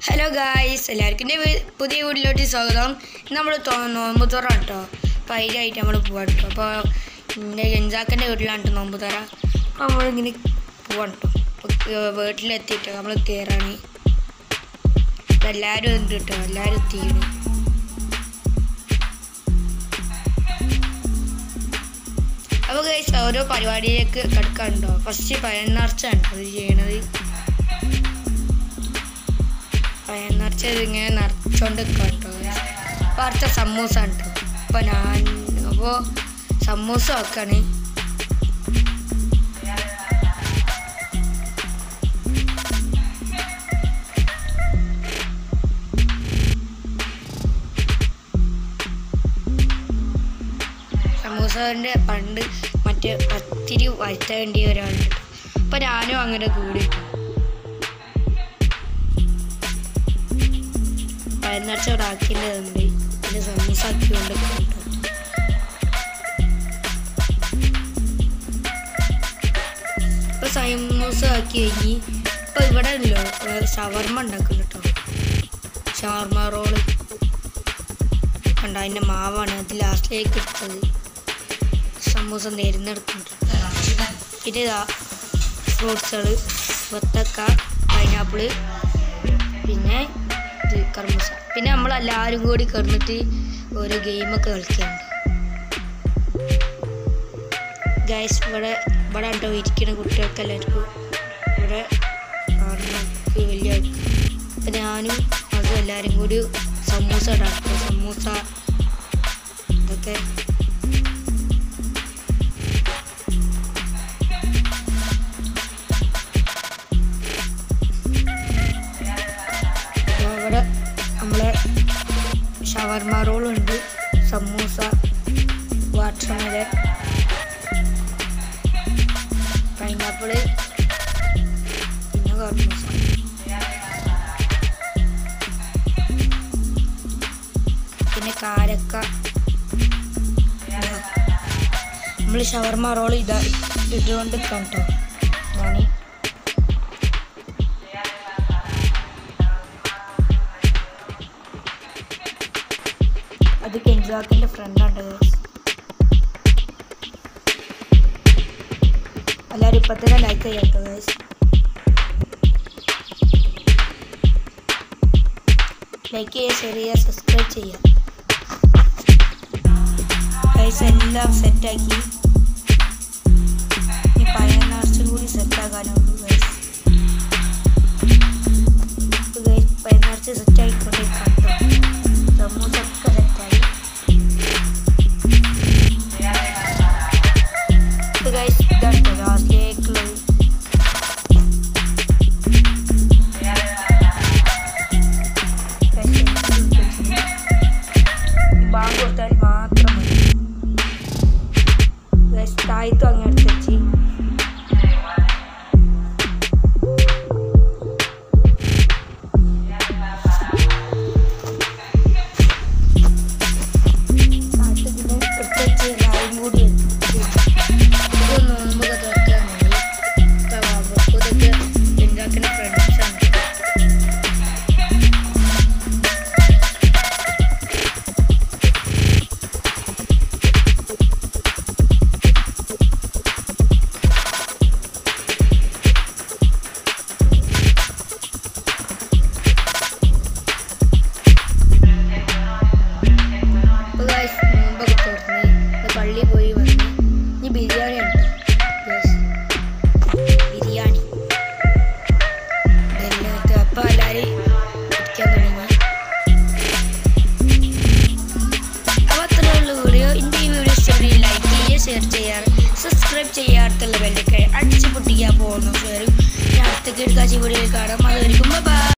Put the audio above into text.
hello guys എല്ലാവർക്കും എൻ്റെ വീ- പുതിയ വീട്ടിലോട്ട് സ്വാഗതം ഇന്ന് നമ്മൾ നോമ്പ് തുറ കേട്ടോ അപ്പോൾ അതിലായിട്ട് നമ്മൾ പോവാം കേട്ടോ അപ്പോൾ എൻ്റെ ജൻസാക്കൻ്റെ വീട്ടിലാണ് കേട്ടോ നോമ്പ് തുറ അപ്പോൾ നമ്മളിങ്ങനെ പോവാം കേട്ടോ അപ്പോൾ വീട്ടിലെത്തിയിട്ട് നമ്മൾ കയറാണ് അപ്പോൾ എല്ലാവരും ഉണ്ട് കേട്ടോ എല്ലാവരും എത്തിയാണ് അപ്പോൾ ഗൈസ് ഓരോ പരിപാടിയിലേക്ക് കിടക്കാനുണ്ടോ ഫസ്റ്റ് പയന്നർച്ചാണ് അത് ചെയ്യണത് പഴം നിറച്ചത് ഇങ്ങനെ നിറച്ചോണ്ട് കേട്ടോ അപ്പോൾ അടുത്ത സമൂസ ഉണ്ട് അപ്പോൾ ഞാൻ അപ്പോൾ സമൂസ വെക്കാണ് സമൂസൻ്റെ പണ്ട് മറ്റേ പത്തിരി വരുത്താൻ വേണ്ടിയ ഒരാളുണ്ട് അപ്പോൾ ഞാനും അങ്ങനെ കൂടി പയന്നടച്ച ഒരാക്കിൻ്റെതുണ്ട് പിന്നെ സമൂസ ആക്കിക്കൊണ്ട് കേട്ടോ ഇപ്പൊ സമൂസ ആക്കി കഴിഞ്ഞ് ഇപ്പൊ ഇവിടെ ഉണ്ടല്ലോ ഷവർമ ഉണ്ടാക്കുന്നു കേട്ടോ ഷവർമ റോള് കണ്ട അതിൻ്റെ മാവാണ് അത് ലാസ്റ്റിലേക്ക് ഇട്ടത് സമൂസ നേരുന്നെടുക്കുന്നുണ്ട് പിന്നെ ഇതാ ഫ്രൂട്ട്സുകൾ വത്തക്ക പൈനാപ്പിള് പിന്നെ ഇത് കർമ്മൂസ പിന്നെ നമ്മളെല്ലാവരും കൂടി കിടന്നിട്ട് ഓരോ ഗെയിമൊക്കെ കളിക്കുന്നുണ്ട് ഗൈസ് ഇവിടെ ഇവിടെ ഉണ്ടോ ഇരിക്കുന്ന കുട്ടികൾക്ക് എല്ലാവർക്കും ഇവിടെ കാണുന്നവർക്ക് വലിയ അപ്പം ഞാനും അതും എല്ലാവരും കൂടി സമൂസ ഉണ്ടാക്കും സമൂസ ഇതൊക്കെ അപ്പോൾ ഇവിടെ നമ്മളെ ഷവർമ റോളുണ്ട് സമൂസ വാട്ടർമെലൻ പൈനാപ്പിള് പിന്നെ കർമ്മൂസ പിന്നെ കാരക്ക നമ്മൾ ഷവർമ റോൾ ഇടാ ഇട്ടുകൊണ്ട് കേട്ടോ ഇതാണ് അത് കെൻജാക്കിന്റെ ഫ്രണ്ടാണ് എല്ലാവരും ഇപ്പൊ തന്നെ ലൈക്ക് ചെയ്യാട്ടോ ഗൈസ് ലൈക്ക് ചെയ്യുക ഷെയർ ചെയ്യുക സബ്സ്ക്രൈബ് ചെയ്യുക ഗൈസ് എല്ലാം സെറ്റാക്കി ഇനി പഴയ നാർച്ചും കൂടി സെറ്റാക്കാനുള്ളൂ ഗൈസ് ഗൈസ് പഴയ നാർച്ച് സെറ്റായിക്കൊണ്ടിരിക്കാം സമൂസ ഒക്കെ സെറ്റായി ഇത് ഗൈസ് ഇതാണ് ലാസ്റ്റിലേക്കുള്ളത് ബാങ്ക് കൊടുത്താൽ മാത്രം മതി ഗൈസ് താഴത്തും അങ്ങനെ എടുത്ത് വെച്ച് താഴത്ത് പിന്നെ എടുത്ത് വെച്ച് എല്ലാവരും കൂടി ഇതൊന്നും നമുക്ക് തുറക്കാനായി ഇതൊക്കെ ഉണ്ടാക്കുന്ന ഫ്രണ്ട്സാണ് അപ്പോൾ guys, നോമ്പൊക്കെ തുറന്ന് ഇപ്പൊ പള്ളിയിൽ പോയി വന്ന് ഇനി ബിരിയാണി ഉണ്ട് ബിരിയാണി എല്ലാം അപ്പോൾ എല്ലാവരും കുടിക്കാൻ തുടങ്ങി അപ്പോൾ അത്രേ ഉള്ളൂ വീഡിയോ എൻ്റെ ഈ വീഡിയോ ഇഷ്ടമായി ലൈക്ക് ചെയ്യുക ഷെയർ ചെയ്യാറ് സബ്സ്ക്രൈബ് ചെയ്യുക അടുത്തുള്ള ബെല്ലൊക്കെ അടിച്ച് പൊട്ടിക്കാൻ പോകുന്നു ഷെയറും അടുത്ത കിടക്കാച്ചി വീഡിയോയിൽ കാണാം അതുവരെയും ബൈ